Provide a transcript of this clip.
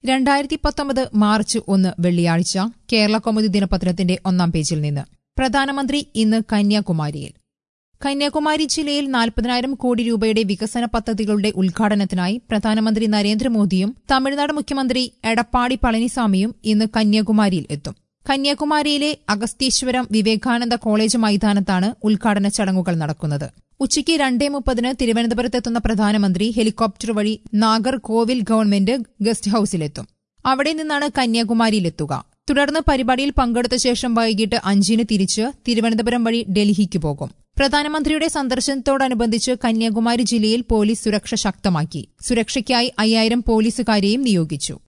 രണ്ടായിരത്തി പത്തൊമ്പത് മാർച്ച് ഒന്ന് വെള്ളിയാഴ്ച കേരള കൗമുദി ദിനപത്രത്തിന്റെ ഒന്നാം പേജിൽ നിന്ന് പ്രധാനമന്ത്രി ഇന്ന് കന്യാകുമാരിയിൽ കന്യാകുമാരി ജില്ലയിൽ നാൽപ്പതിനായിരം കോടി രൂപയുടെ വികസന പദ്ധതികളുടെ ഉദ്ഘാടനത്തിനായി പ്രധാനമന്ത്രി നരേന്ദ്രമോദിയും തമിഴ്നാട് മുഖ്യമന്ത്രി എടപ്പാടി പളനിസാമിയും ഇന്ന് കന്യാകുമാരിയിൽ എത്തും കന്യാകുമാരിയിലെ അഗസ്തീശ്വരം വിവേകാനന്ദ കോളേജ് മൈതാനത്താണ് ഉദ്ഘാടന ചടങ്ങുകൾ നടക്കുന്നത് ഉച്ചയ്ക്ക് രണ്ടേ മുപ്പതിന് തിരുവനന്തപുരത്തെത്തുന്ന പ്രധാനമന്ത്രി ഹെലികോപ്റ്റർ വഴി നാഗർകോവിൽ ഗവൺമെന്റ് ഗസ്റ്റ് ഹൌസിലെത്തും അവിടെ നിന്നാണ് കന്യാകുമാരിയിലെത്തുക തുടർന്ന് പരിപാടിയിൽ പങ്കെടുത്ത ശേഷം വൈകിട്ട് അഞ്ചിന് തിരിച്ച് തിരുവനന്തപുരം വഴി ഡൽഹിക്ക് പോകും പ്രധാനമന്ത്രിയുടെ സന്ദർശനത്തോടനുബന്ധിച്ച് കന്യാകുമാരി ജില്ലയിൽ പോലീസ് സുരക്ഷ ശക്തമാക്കി സുരക്ഷയ്ക്കായി അയ്യായിരം പോലീസുകാരെയും നിയോഗിച്ചു